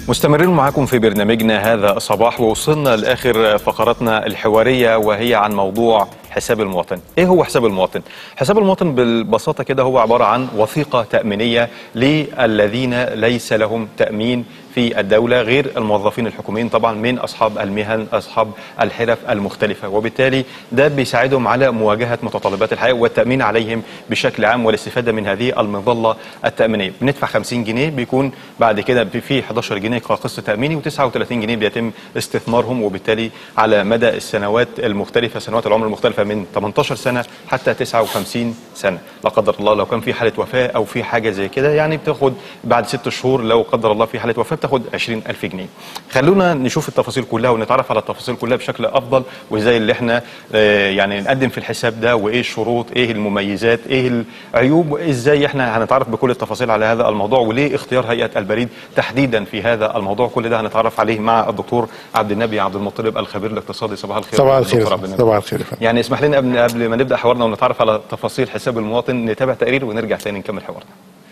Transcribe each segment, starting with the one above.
مستمرين معكم في برنامجنا هذا الصباح ووصلنا لاخر فقراتنا الحواريه وهي عن موضوع حساب المواطن. ايه هو حساب المواطن؟ حساب المواطن بالبساطه كده هو عباره عن وثيقه تامينيه للذين ليس لهم تامين في الدولة غير الموظفين الحكوميين طبعا من أصحاب المهن أصحاب الحرف المختلفة وبالتالي ده بيساعدهم على مواجهة متطلبات الحياة والتأمين عليهم بشكل عام والاستفادة من هذه المظلة التأمينية بندفع 50 جنيه بيكون بعد كده في 11 جنيه كقسط تأميني و39 جنيه بيتم استثمارهم وبالتالي على مدى السنوات المختلفة سنوات العمر المختلفة من 18 سنة حتى 59 سنة لا قدر الله لو كان في حالة وفاة أو في حاجة زي كده يعني بتاخد بعد ست شهور لو قدر الله في حالة وفاة بتاخد 20000 جنيه خلونا نشوف التفاصيل كلها ونتعرف على التفاصيل كلها بشكل افضل وازاي اللي احنا آه، يعني نقدم في الحساب ده وايه الشروط ايه المميزات ايه العيوب ازاي احنا هنتعرف بكل التفاصيل على هذا الموضوع وليه اختيار هيئه البريد تحديدا في هذا الموضوع كل ده هنتعرف عليه مع الدكتور عبد النبي عبد المطلب الخبير الاقتصادي صباح الخير صباح دكتور الخير عبد النبي. صباح الخير يا فندم. يعني اسمح لنا قبل قبل ما نبدا حوارنا ونتعرف على تفاصيل حساب المواطن نتابع تقرير ونرجع تاني نكمل حوارنا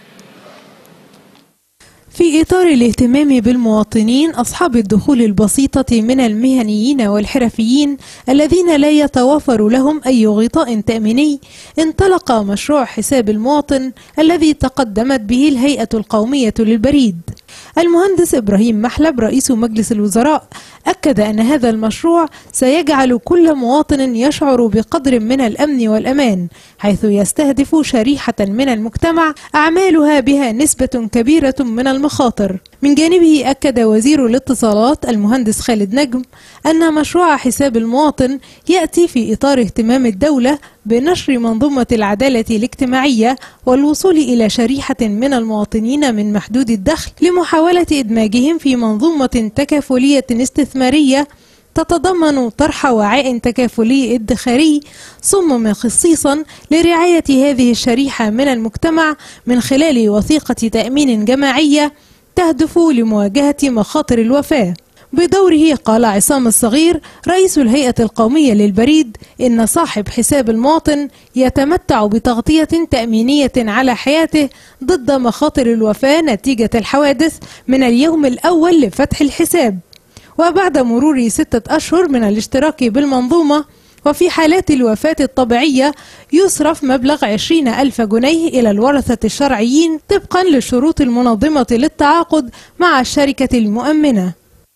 في إطار الاهتمام بالمواطنين أصحاب الدخول البسيطة من المهنيين والحرفيين الذين لا يتوافر لهم أي غطاء تأميني انطلق مشروع حساب المواطن الذي تقدمت به الهيئة القومية للبريد المهندس إبراهيم محلب رئيس مجلس الوزراء أكد أن هذا المشروع سيجعل كل مواطن يشعر بقدر من الأمن والأمان حيث يستهدف شريحة من المجتمع أعمالها بها نسبة كبيرة من المخاطر من جانبه أكد وزير الاتصالات المهندس خالد نجم أن مشروع حساب المواطن يأتي في إطار اهتمام الدولة بنشر منظومة العدالة الاجتماعية والوصول إلى شريحة من المواطنين من محدود الدخل لمحاولة إدماجهم في منظومة تكافلية استثمارية تتضمن طرح وعاء تكافلي ادخاري صمم خصيصا لرعاية هذه الشريحة من المجتمع من خلال وثيقة تأمين جماعية تهدف لمواجهة مخاطر الوفاة بدوره قال عصام الصغير رئيس الهيئة القومية للبريد إن صاحب حساب المواطن يتمتع بتغطية تأمينية على حياته ضد مخاطر الوفاة نتيجة الحوادث من اليوم الأول لفتح الحساب وبعد مرور ستة أشهر من الاشتراك بالمنظومة وفي حالات الوفاة الطبيعية يصرف مبلغ عشرين ألف جنيه إلى الورثة الشرعيين طبقا للشروط المنظمة للتعاقد مع الشركة المؤمنة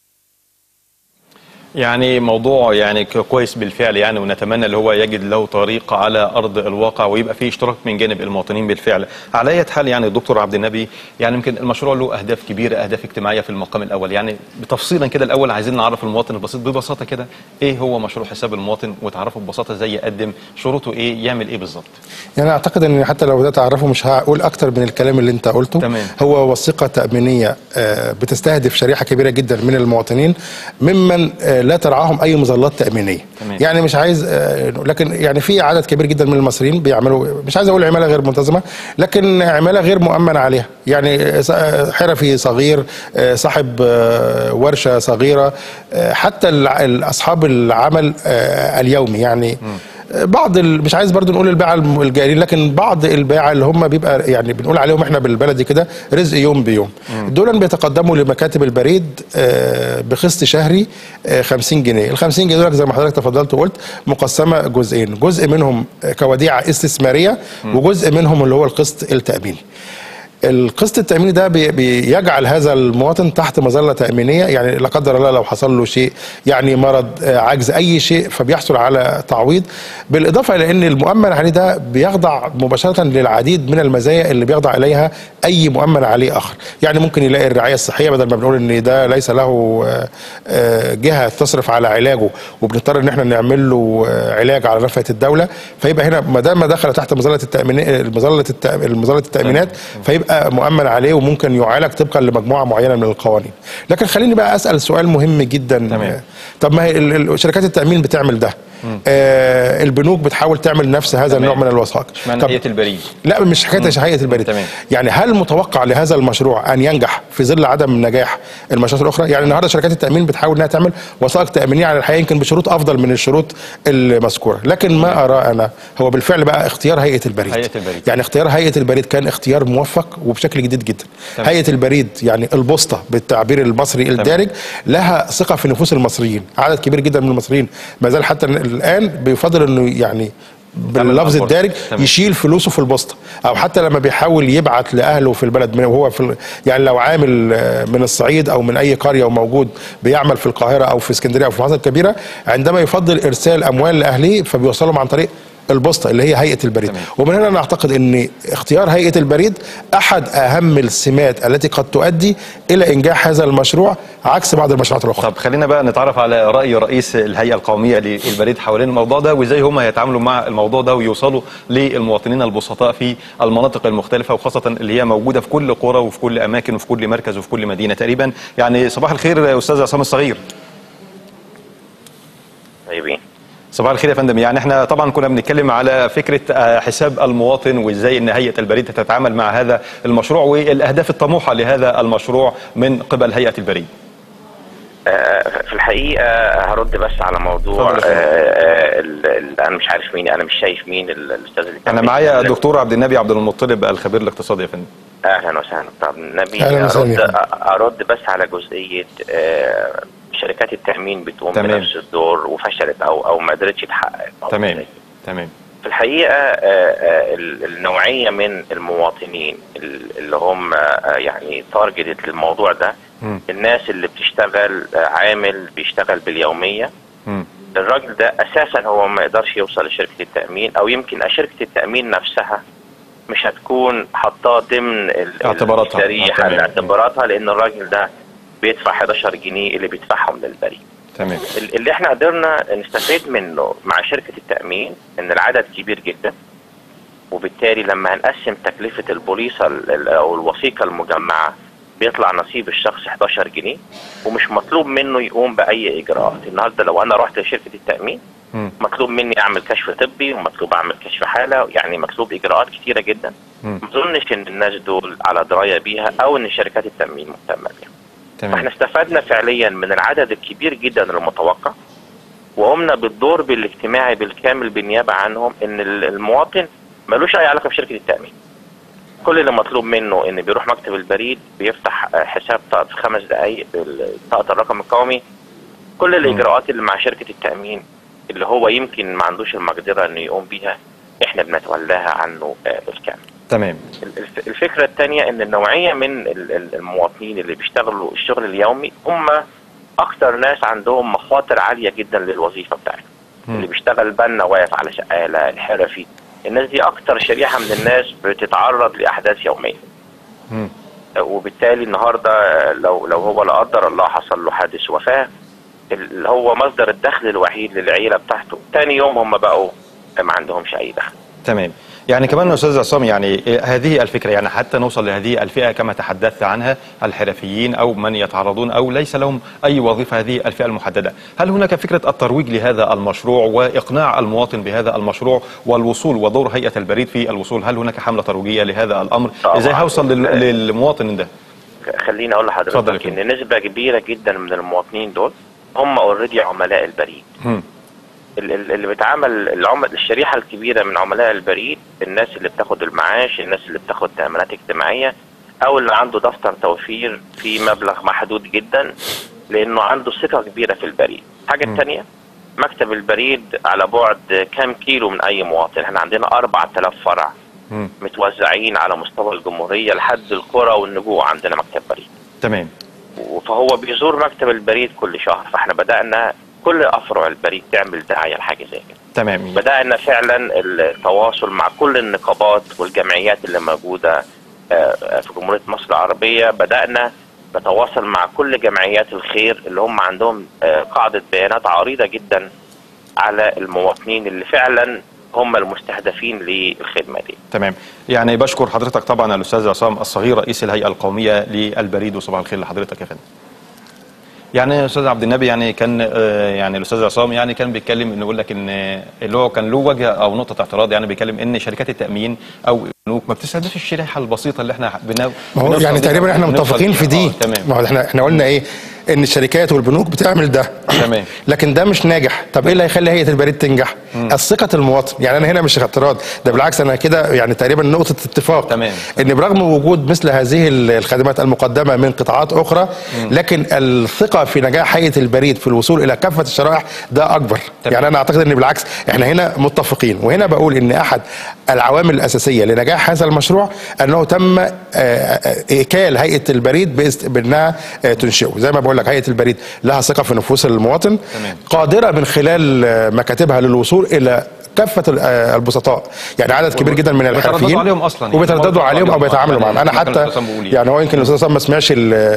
يعني موضوع يعني ك- كويس بالفعل يعني ونتمنى اللي هو يجد له طريق على ارض الواقع ويبقى فيه اشتراك من جانب المواطنين بالفعل. على اي حال يعني الدكتور عبد النبي يعني يمكن المشروع له اهداف كبيره اهداف اجتماعيه في المقام الاول يعني بتفصيلا كده الاول عايزين نعرف المواطن البسيط ببساطه كده ايه هو مشروع حساب المواطن وتعرفه ببساطه ازاي يقدم شروطه ايه يعمل ايه بالظبط. يعني اعتقد ان حتى لو ده تعرفه مش هقول اكتر من الكلام اللي انت قلته تمام. هو وثيقه تامينيه آه، بتستهدف شريحه كبيره جدا من المواطنين ممن آه، لا ترعاهم اي مظلات تامينيه تمام. يعني مش عايز آه، لكن يعني في عدد كبير جدا من المصريين بيعملوا مش عايز اقول عماله غير منتظمه لكن عماله غير مؤمن عليها يعني آه، س- آه، حرفي صغير آه، صاحب آه، ورشه صغيره آه، حتى الع- ال- اصحاب العمل آه، اليومي يعني بعض ال... مش عايز برضو نقول الباعة الم- الجائرين لكن بعض الباعة اللي هم بيبقى يعني بنقول عليهم احنا بالبلدي كده رزق يوم بيوم دول بيتقدموا لمكاتب البريد آه، بقسط شهري آه، 50 جنيه ال 50 جنيه دول زي ما حضرتك تفضلت وقلت مقسمة جزئين جزء منهم آه، كوديعة استثمارية وجزء منهم اللي هو القسط التأميني القسط التأميني ده بي- بيجعل هذا المواطن تحت مظلة تأمينية يعني لا قدر الله لو حصل له شيء يعني مرض آه، عجز أي شيء فبيحصل على تعويض بالإضافة إلى أن المؤمن عليه ده بيخضع مباشرة للعديد من المزايا اللي بيخضع إليها أي مؤمن عليه آخر يعني ممكن يلاقي الرعاية الصحية بدل ما بنقول أن ده ليس له آه، آه، جهة تصرف على علاجه وبنضطر أن احنا نعمل له آه، علاج على نفقة الدولة فيبقى هنا ما دام دخل تحت مظلة التأمين مظلة التأ- مظلة التأمينات فيبقى مؤمن عليه وممكن يعالج طبقا لمجموعه معينه من القوانين لكن خليني بقى اسال سؤال مهم جدا تمام. طب ما هي ال- ال- شركات التامين بتعمل ده آه البنوك بتحاول تعمل نفس هذا تمام. النوع من اشمعنى الوثائق هيئه البريد لا مش حكايه هيئه البريد تمام. يعني هل متوقع لهذا المشروع ان ينجح في ظل عدم نجاح المشروعات الاخرى يعني النهارده شركات التامين بتحاول انها تعمل وثائق تامينيه على الحقيقه يمكن بشروط افضل من الشروط المذكوره لكن ما ارى انا هو بالفعل بقى اختيار هيئه البريد هيئة البريد. يعني اختيار هيئه البريد كان اختيار موفق وبشكل جديد جدا تمام. هيئه البريد يعني البوسطه بالتعبير المصري الدارج لها ثقه في نفوس المصريين عدد كبير جدا من المصريين ما زال حتى الان بيفضل انه يعني باللفظ البوسطة. الدارج تمام. يشيل فلوسه في البوسطه او حتى لما بيحاول يبعت لاهله في البلد من وهو في ال- يعني لو عامل آه، من الصعيد او من اي قريه وموجود بيعمل في القاهره او في اسكندريه او في المحافظات الكبيره عندما يفضل ارسال اموال لاهله فبيوصلهم عن طريق البوسطه اللي هي هيئه البريد تمام. ومن هنا انا اعتقد ان اختيار هيئه البريد احد اهم السمات التي قد تؤدي الى انجاح هذا المشروع عكس بعض المشروعات الاخرى طب خلينا بقى نتعرف على راي رئيس الهيئه القوميه للبريد حوالين الموضوع ده وازاي هم هيتعاملوا مع الموضوع ده ويوصلوا للمواطنين البسطاء في المناطق المختلفه وخاصه اللي هي موجوده في كل قرى وفي كل اماكن وفي كل مركز وفي كل مدينه تقريبا يعني صباح الخير يا استاذ عصام الصغير طيبين صباح الخير يا فندم يعني احنا طبعا كنا بنتكلم على فكره آه، حساب المواطن وازاي ان هيئه البريد تتعامل مع هذا المشروع والاهداف الطموحه لهذا المشروع من قبل هيئه البريد آه، في الحقيقه هرد بس على موضوع اتفضل يا فندم. آه، آه، ال- ال- انا مش عارف مين انا مش شايف مين ال- الاستاذ اللي كان انا معايا بيتكلم. دكتور عبد النبي عبد المطلب الخبير الاقتصادي يا فندم اهلا وسهلا طب النبي أهلاً وسهلاً ارد يا فندم. ارد بس على جزئيه آه، شركات التامين بتقوم تمام. بنفس الدور وفشلت او او ما قدرتش تحقق تمام تمام في الحقيقه آه، آه، ال- النوعيه من المواطنين ال- اللي هم آه، يعني تارجتد للموضوع ده مم. الناس اللي بتشتغل آه، عامل بيشتغل باليوميه مم. الراجل ده اساسا هو ما يقدرش يوصل لشركه التامين او يمكن شركه التامين نفسها مش هتكون حطاه ضمن ال- اعتباراتها. الشريحه تمام. اعتباراتها لان الراجل ده بيدفع 11 جنيه اللي بيدفعهم للبريد تمام ال- اللي احنا قدرنا نستفيد منه مع شركه التامين ان العدد كبير جدا وبالتالي لما هنقسم تكلفه البوليصه ال- ال- او الوثيقه المجمعه بيطلع نصيب الشخص 11 جنيه ومش مطلوب منه يقوم باي اجراءات النهارده لو انا رحت لشركه التامين مم. مطلوب مني اعمل كشف طبي ومطلوب اعمل كشف حاله يعني مطلوب اجراءات كتيره جدا مم. ما اظنش ان الناس دول على درايه بيها او ان شركات التامين مهتمه بيها فاحنا تمام استفدنا فعليا من العدد الكبير جدا المتوقع وقمنا بالدور بالاجتماعي بالكامل بالنيابه عنهم ان ال- المواطن ملوش اي علاقه بشركه التامين كل اللي مطلوب منه ان بيروح مكتب البريد بيفتح آه، حساب طاقه في خمس دقائق بطاقه الرقم القومي كل الاجراءات اللي مع شركه التامين اللي هو يمكن ما عندوش المقدره انه يقوم بيها احنا بنتولاها عنه آه، بالكامل تمام الف- الفكرة الثانية ان النوعية من ال- ال- المواطنين اللي بيشتغلوا الشغل اليومي هم اكتر ناس عندهم مخاطر عالية جدا للوظيفة بتاعتهم مم. اللي بيشتغل بنا واقف على شقالة الحرفي الناس دي اكتر شريحة من الناس بتتعرض لاحداث يومية مم. وبالتالي النهارده لو لو هو لا قدر الله حصل له حادث وفاة اللي هو مصدر الدخل الوحيد للعيلة بتاعته تاني يوم هم بقوا ما عندهمش اي دخل تمام يعني كمان يا استاذ عصام يعني إيه هذه الفكره يعني حتى نوصل لهذه الفئه كما تحدثت عنها الحرفيين او من يتعرضون او ليس لهم اي وظيفه هذه الفئه المحدده، هل هناك فكره الترويج لهذا المشروع واقناع المواطن بهذا المشروع والوصول ودور هيئه البريد في الوصول، هل هناك حمله ترويجيه لهذا الامر؟ طبعاً. ازاي هوصل لل- للمواطن ده؟ خليني اقول اتفضل يا لحضرتك فندم. ان نسبه كبيره جدا من المواطنين دول هم اوريدي عملاء البريد مم. ال- ال- اللي بيتعامل العمل الشريحه الكبيره من عملاء البريد الناس اللي بتاخد المعاش الناس اللي بتاخد تامينات اجتماعيه او اللي عنده دفتر توفير في مبلغ محدود جدا لانه عنده ثقه كبيره في البريد الحاجه مم. الثانيه مكتب البريد على بعد كام كيلو من اي مواطن احنا عندنا 4000 فرع مم. متوزعين على مستوى الجمهوريه لحد القرى والنجوع عندنا مكتب بريد تمام فهو بيزور مكتب البريد كل شهر فاحنا بدأنا كل أفرع البريد تعمل دعاية لحاجة زي كده تمام بدأنا فعلا التواصل مع كل النقابات والجمعيات اللي موجودة آه، في جمهورية مصر العربية بدأنا نتواصل مع كل جمعيات الخير اللي هم عندهم آه، قاعدة بيانات عريضة جدا على المواطنين اللي فعلا هم المستهدفين للخدمة دي تمام يعني بشكر حضرتك طبعا الاستاذ عصام الصغير رئيس الهيئه القوميه للبريد وصباح الخير لحضرتك يا فندم يعني يا استاذ عبد النبي يعني كان آه، يعني الاستاذ عصام يعني كان بيتكلم انه يقول لك ان اللي هو كان له وجه او نقطه اعتراض يعني بيتكلم ان شركات التامين او البنوك ما بتستهدفش الشريحه البسيطه اللي احنا بنا ما هو بنوصل يعني بيها- تقريبا احنا بنوصل متفقين بيها. في دي آه، تمام ما هو احنا احنا قلنا ايه ان الشركات والبنوك بتعمل ده تمام. لكن ده مش ناجح طب ايه اللي هيخلي هيئه البريد تنجح الثقه المواطن يعني انا هنا مش اعتراض ده بالعكس انا كده يعني تقريبا نقطه اتفاق تمام. ان برغم وجود مثل هذه الخدمات المقدمه من قطاعات اخرى لكن الثقه في نجاح هيئه البريد في الوصول الى كافه الشرائح ده اكبر تمام. يعني انا اعتقد ان بالعكس احنا هنا متفقين وهنا بقول ان احد العوامل الاساسيه لنجاح هذا المشروع انه تم آه، آه، ايكال هيئه البريد باست- بانها آه، تنشئه زي ما بقول لك هيئه البريد لها ثقه في نفوس المواطن تمام. قادره من خلال آه، مكاتبها للوصول الى كافه ال- آه، البسطاء يعني عدد كبير جدا من وبيترددوا الحرفيين عليهم أصلاً يعني. وبيترددوا عليهم او بيتعاملوا معاهم انا يعني كان حتى الأستاذ عصام بيقول يعني هو يمكن الاستاذ عصام ما سمعش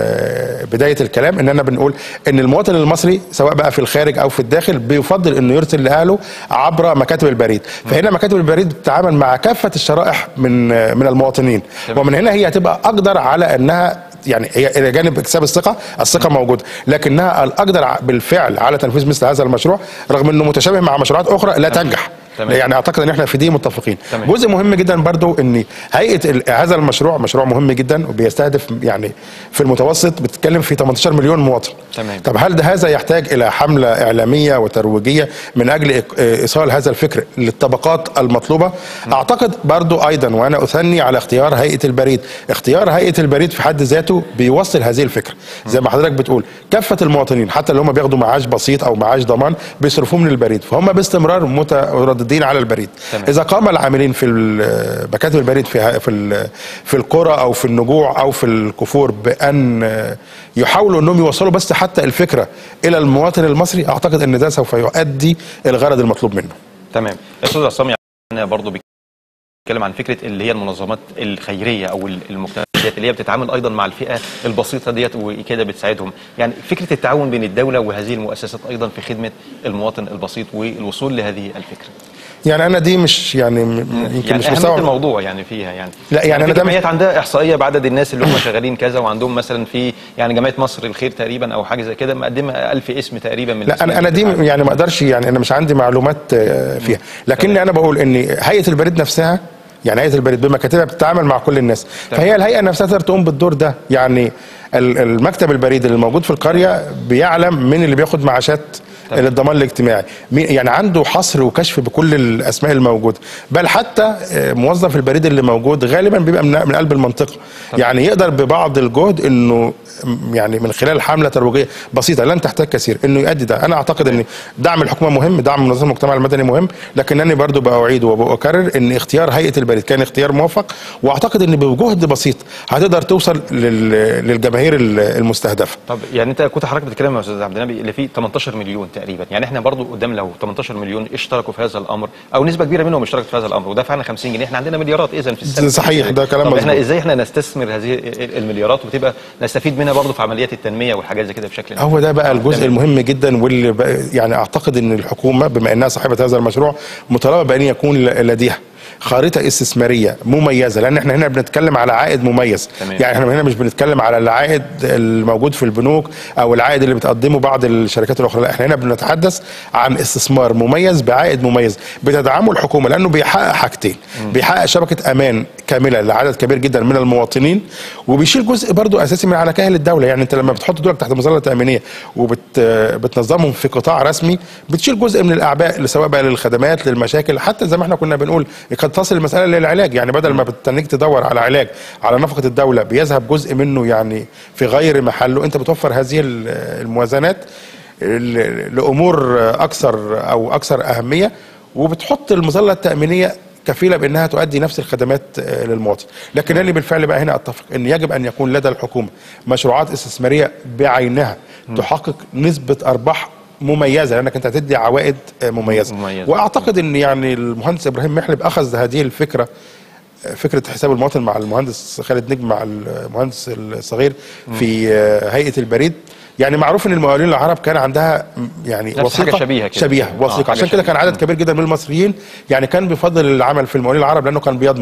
ال- بدايه الكلام اننا بنقول ان المواطن المصري سواء بقى في الخارج او في الداخل بيفضل انه يرسل لاهله عبر مكاتب البريد فهنا مكاتب البريد بتتعامل مع كافه الشرائح من من المواطنين تمام. ومن هنا هي هتبقى اقدر على انها يعني هي الى جانب اكتساب الثقه الثقه موجوده لكنها الاقدر ع- بالفعل على تنفيذ مثل هذا المشروع رغم انه متشابه مع مشروعات اخرى لا تنجح تمام. يعني اعتقد ان احنا في دي متفقين تمام. جزء مهم جدا برضو ان هيئه ال- هذا المشروع مشروع مهم جدا وبيستهدف يعني في المتوسط بتتكلم في 18 مليون مواطن تمام. طب هل ده هذا يحتاج الى حمله اعلاميه وترويجيه من اجل إق- ايصال هذا الفكر للطبقات المطلوبه اعتقد برضو ايضا وانا اثني على اختيار هيئه البريد اختيار هيئه البريد في حد ذاته بيوصل هذه الفكره زي ما حضرتك بتقول كافه المواطنين حتى اللي هم بياخدوا معاش بسيط او معاش ضمان بيصرفوه من البريد فهم باستمرار مترددين على البريد تمام. اذا قام العاملين في ال- مكاتب البريد في في ال- في القرى او في النجوع او في الكفور بان يحاولوا انهم يوصلوا بس حتى الفكره الى المواطن المصري اعتقد ان ده سوف يؤدي الغرض المطلوب منه تمام استاذ عصام يعني برضه بيتكلم عن فكره اللي هي المنظمات الخيريه او المجتمعات ديت اللي هي بتتعامل ايضا مع الفئه البسيطه ديت وكده بتساعدهم يعني فكره التعاون بين الدوله وهذه المؤسسات ايضا في خدمه المواطن البسيط والوصول لهذه الفكره يعني انا دي مش يعني م- يمكن يعني مش أهمية مستوعب الموضوع يعني فيها يعني لا، يعني في أنا ده مش- جمعيات عندها احصائيه بعدد الناس اللي هم شغالين كذا وعندهم مثلا في يعني جمعيه مصر الخير تقريبا او حاجه زي كده مقدمه 1000 اسم تقريبا من لا انا انا دي الاسماء يعني ما اقدرش يعني انا مش عندي معلومات آه، فيها لكني انا بقول ان هيئه البريد نفسها يعني هيئه البريد بمكاتبها بتتعامل مع كل الناس تمام. فهي الهيئه نفسها تقدر تقوم بالدور ده يعني ال- المكتب البريد اللي موجود في القريه بيعلم مين اللي بياخد معاشات تمام. للضمان الاجتماعي مين- يعني عنده حصر وكشف بكل الاسماء الموجوده بل حتى آه، موظف البريد اللي موجود غالبا بيبقى من من قلب المنطقه يعني يقدر ببعض الجهد انه م- يعني من خلال حمله ترويجيه بسيطه لن تحتاج كثير انه يؤدي ده انا اعتقد ان دعم الحكومه مهم دعم منظمه المجتمع المدني مهم لكنني برضو باعيد وبكرر ان اختيار هيئه البريد كان اختيار موفق واعتقد ان بجهد بسيط هتقدر توصل لل- للجماهير ال- المستهدفه طب يعني انت كنت حضرتك بتتكلم يا استاذ عبد النبي اللي فيه 18 مليون تقريبا يعني احنا برضو قدام لو 18 مليون اشتركوا في هذا الامر او نسبه كبيره منهم اشتركت في هذا الامر ودفعنا 50 جنيه احنا عندنا مليارات اذا في السنه صحيح، ده كلام طب احنا مظبوط. ازاي احنا نستثمر هذه المليارات وتبقى نستفيد منها برضو في عمليات التنميه والحاجات زي كده بشكل عام؟ هو ده بقى آه، الجزء تمام. المهم جدا واللي بقى يعني اعتقد ان الحكومه بما انها صاحبه هذا المشروع مطالبه بان يكون ل- لديها خريطه استثماريه مميزه لان احنا هنا بنتكلم على عائد مميز تمام. يعني احنا هنا مش بنتكلم على العائد الموجود في البنوك او العائد اللي بتقدمه بعض الشركات الاخرى لا احنا هنا بنتحدث عن استثمار مميز بعائد مميز بتدعمه الحكومه لانه بيحقق حاجتين بيحقق شبكه امان كامله لعدد كبير جدا من المواطنين وبيشيل جزء برضو اساسي من على كاهل الدوله يعني انت لما بتحط دولك تحت مظله تامينيه وبتنظمهم في قطاع رسمي بتشيل جزء من الاعباء اللي سواء بقى للخدمات للمشاكل حتى زي ما احنا كنا بنقول قد تصل المساله للعلاج يعني بدل ما بتنيك تدور على علاج على نفقه الدوله بيذهب جزء منه يعني في غير محله انت بتوفر هذه ال- الموازنات ل- لامور اكثر او اكثر اهميه وبتحط المظله التامينيه كفيله بانها تؤدي نفس الخدمات آه، للمواطن، لكن اللي بالفعل بقى هنا اتفق ان يجب ان يكون لدى الحكومه مشروعات استثماريه بعينها تحقق نسبه ارباح مميزه لانك انت هتدي عوائد آه، مميزه مميزة. واعتقد ان يعني المهندس ابراهيم محلب اخذ هذه الفكره آه، فكره حساب المواطن مع المهندس خالد نجم مع المهندس الصغير في آه، هيئه البريد يعني معروف ان المقاولين العرب كان عندها م- يعني نفس حاجة وثيقه شبيهة كده. شبيهه آه، وثيقه حاجة عشان كده كان شبيهة. عدد كبير جدا من المصريين يعني كان بيفضل العمل في المقاولين العرب لانه كان بيضمن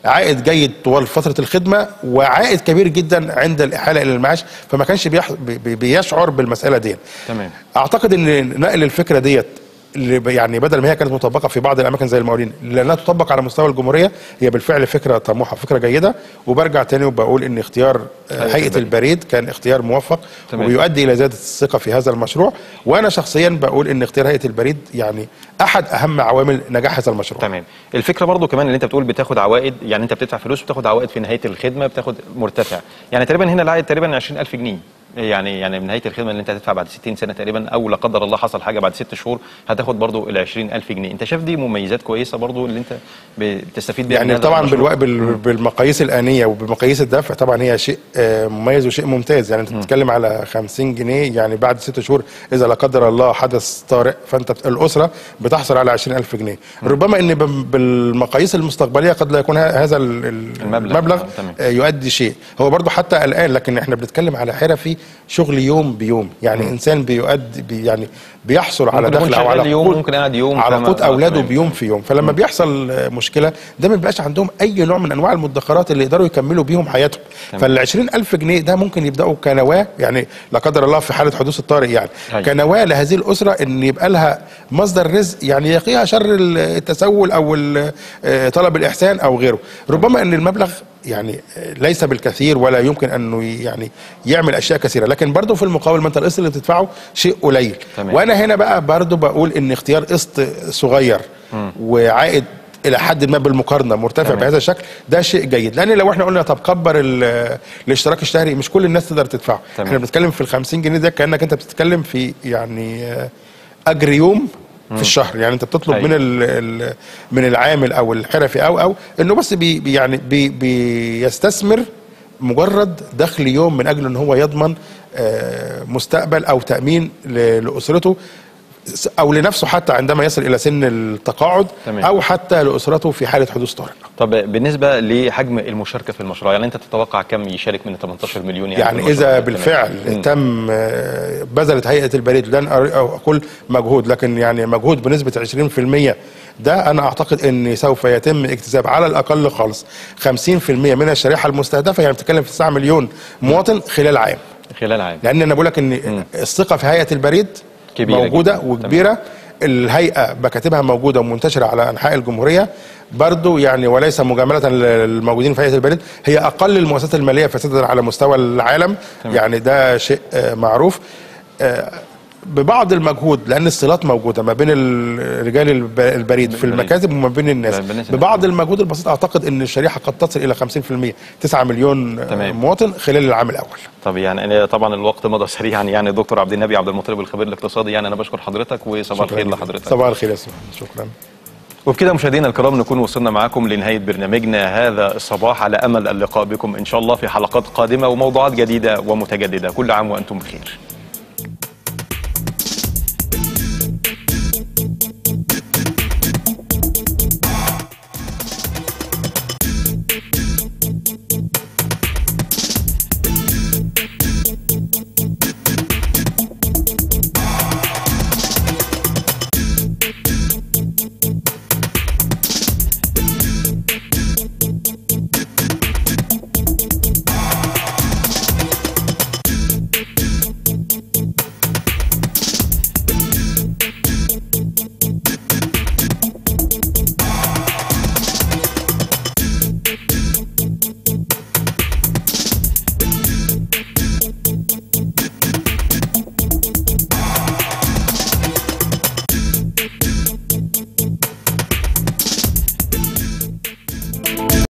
عائد جيد طوال فتره الخدمه وعائد كبير جدا عند الاحاله الى المعاش فما كانش بيح... بي- بي- بيشعر بالمساله دي تمام اعتقد ان نقل الفكره ديت اللي ب- يعني بدل ما هي كانت مطبقه في بعض الاماكن زي المقاولين لانها تطبق على مستوى الجمهوريه هي بالفعل فكره طموحه فكره جيده وبرجع تاني وبقول ان اختيار آه، هيئة هيئه البريد. البريد كان اختيار موفق تمام. وبيؤدي الى زياده الثقه في هذا المشروع وانا شخصيا بقول ان اختيار هيئه البريد يعني احد اهم عوامل نجاح هذا المشروع تمام الفكره برضو كمان اللي انت بتقول بتاخد عوائد يعني انت بتدفع فلوس وبتاخد عوائد في نهايه الخدمه بتاخد مرتفع يعني تقريبا هنا العائد تقريبا 20000 جنيه يعني يعني من نهايه الخدمه اللي انت هتدفع بعد 60 سنه تقريبا او لا قدر الله حصل حاجه بعد ست شهور هتاخد برضو ال 20000 جنيه انت شايف دي مميزات كويسه برضو اللي انت بتستفيد بيها من يعني هذا طبعا المشروع؟ بالو... بال... بالمقاييس الانيه وبمقاييس الدفع طبعا هي شيء آه، مميز وشيء ممتاز يعني انت بتتكلم على 50 جنيه يعني بعد ست شهور اذا لا قدر الله حدث طارئ فانت بت- الاسره بتحصل على 20000 جنيه ربما ان ب- بالمقاييس المستقبليه قد لا يكون ه- هذا ال- ال- المبلغ. المبلغ آه، تمام. آه، يؤدي شيء هو برضو حتى الان لكن احنا بنتكلم على حرفي شغل يوم بيوم يعني انسان بيؤدي بي يعني بيحصل على ممكن يكون دخل او شغال على يوم، قوت- ممكن قاعد يوم، على فما- قوت آه، اولاده تمام. بيوم في يوم فلما بيحصل آه، مشكله ده ما بيبقاش عندهم اي نوع من انواع المدخرات اللي يقدروا يكملوا بيهم حياتهم تمام. فال 20000 جنيه ده ممكن يبداوا كنواه يعني لا قدر الله في حاله حدوث الطارئ يعني أيوة. كنواه لهذه الاسره ان يبقى لها مصدر رزق يعني يقيها شر التسول او ال- آه، طلب الاحسان او غيره ربما ان المبلغ يعني آه، ليس بالكثير ولا يمكن انه يعني يعمل اشياء كثيره لكن برضه في المقابل ما انت القسط اللي بتدفعه شيء قليل تمام. وانا هنا بقى برضه بقول ان اختيار قسط صغير وعائد الى حد ما بالمقارنه مرتفع تمام. بهذا الشكل ده شيء جيد لان لو احنا قلنا طب كبر ال- الاشتراك الشهري مش كل الناس تقدر تدفعه تمام. احنا بنتكلم في ال 50 جنيه ده كانك انت بتتكلم في يعني آه، اجر يوم في الشهر يعني انت بتطلب أيوة. من ال ال من العامل او الحرفي او او انه بس بي بي يعني بي بيستثمر مجرد دخل يوم من اجل ان هو يضمن آه، مستقبل او تامين ل- لاسرته س- او لنفسه حتى عندما يصل الى سن التقاعد تمام. او حتى لاسرته في حاله حدوث طارئ طب بالنسبه لحجم المشاركه في المشروع يعني انت تتوقع كم يشارك من 18 مليون يعني, يعني في المشروع؟ اذا تمام. بالفعل مم. تم آه، بذلت هيئه البريد لن أر- اقول مجهود لكن يعني مجهود بنسبه 20% ده انا اعتقد ان سوف يتم اكتساب على الاقل خالص 50% من الشريحه المستهدفه يعني بتتكلم في 9 مليون مواطن خلال عام خلال عام لان انا بقول لك ان الثقه في هيئه البريد كبيرة موجوده جداً. وكبيره الهيئه مكاتبها موجوده ومنتشره على انحاء الجمهوريه برضو يعني وليس مجامله للموجودين في هيئه البريد هي اقل المؤسسات الماليه فسادا على مستوى العالم تمام. يعني ده شيء آه، معروف آه، ببعض المجهود لان الصلات موجوده ما بين ال- رجال الب- البريد في البريد. المكاتب وما بين الناس بالنسبة للناس. ببعض المجهود البسيط اعتقد ان الشريحه قد تصل الى 50% 9 مليون آه، تمام. مواطن خلال العام الاول طب يعني أنا طبعا الوقت مضى سريعا يعني دكتور عبد النبي عبد المطلب الخبير الاقتصادي يعني انا بشكر حضرتك وصباح الخير شكراً. لحضرتك صباح الخير يا سيدي شكرا وبكده مشاهدينا الكرام نكون وصلنا معاكم لنهايه برنامجنا هذا الصباح على امل اللقاء بكم ان شاء الله في حلقات قادمه وموضوعات جديده ومتجدده كل عام وانتم بخير